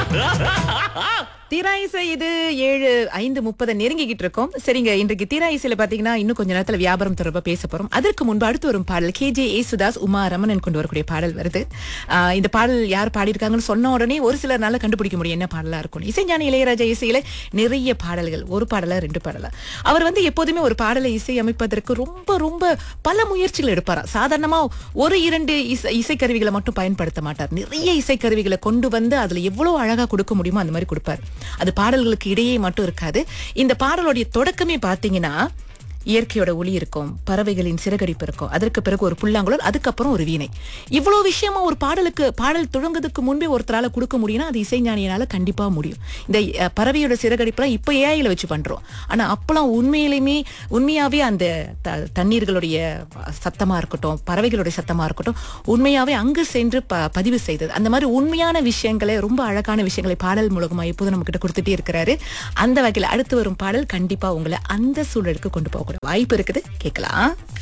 தீரா இசை இது ஏழு ஐந்து முப்பதை நெருங்கிக்கிட்டு இருக்கோம் சரிங்க இன்றைக்கு தீரா இசையில பாத்தீங்கன்னா இன்னும் கொஞ்ச நேரத்துல வியாபாரம் தொடர்பா பேச போறோம் அதற்கு முன்பு அடுத்து வரும் பாடல் கே ஜே ஏசுதாஸ் உமா ரமணன் கொண்டு வரக்கூடிய பாடல் வருது ஆஹ் இந்த பாடல் யார் பாடியிருக்காங்கன்னு சொன்ன உடனே ஒரு சிலர்னால கண்டுபிடிக்க முடியும் என்ன பாடலா இருக்கும் இசைஞானி இளையராஜா இசையில நிறைய பாடல்கள் ஒரு பாடலா ரெண்டு பாடலா அவர் வந்து எப்போதுமே ஒரு பாடலை இசை அமைப்பதற்கு ரொம்ப ரொம்ப பல முயற்சிகள் எடுப்பாராம் சாதாரணமா ஒரு இரண்டு இசை இசைக்கருவிகளை மட்டும் பயன்படுத்த மாட்டார் நிறைய இசைக்கருவிகளை கொண்டு வந்து அதுல எவ்வளவு அழகா கொடுக்க முடியுமோ அந்த மாதிரி கொடுப்பார் அது பாடல்களுக்கு இடையே மட்டும் இருக்காது இந்த பாடலுடைய தொடக்கமே பாத்தீங்கன்னா இயற்கையோட ஒளி இருக்கும் பறவைகளின் சிறகடிப்பு இருக்கும் அதற்கு பிறகு ஒரு புல்லாங்குழல் அதுக்கப்புறம் ஒரு வீணை இவ்வளவு விஷயமா ஒரு பாடலுக்கு பாடல் தொடங்குறதுக்கு முன்பே ஒருத்தரால கொடுக்க முடியும்னா அது இசைஞானியனால கண்டிப்பா முடியும் இந்த அஹ், பறவையோட சிறகடிப்புலாம் இப்ப ஏஐல வச்சு பண்றோம் ஆனா அப்பெல்லாம் உண்மையிலுமே உண்மையாவே அந்த த- தண்ணீர்களுடைய சத்தமா இருக்கட்டும் பறவைகளுடைய சத்தமா இருக்கட்டும் உண்மையாவே அங்கு சென்று ப- பதிவு செய்தது அந்த மாதிரி உண்மையான விஷயங்களை ரொம்ப அழகான விஷயங்களை பாடல் மூலமா எப்போதும் நம்ம கிட்ட கொடுத்துட்டே இருக்கிறாரு அந்த வகையில் அடுத்து வரும் பாடல் கண்டிப்பா உங்களை அந்த சூழலுக்கு கொண்டு போகக்கூடிய வாய்ப்பு இருக்குது கேட்கலாம்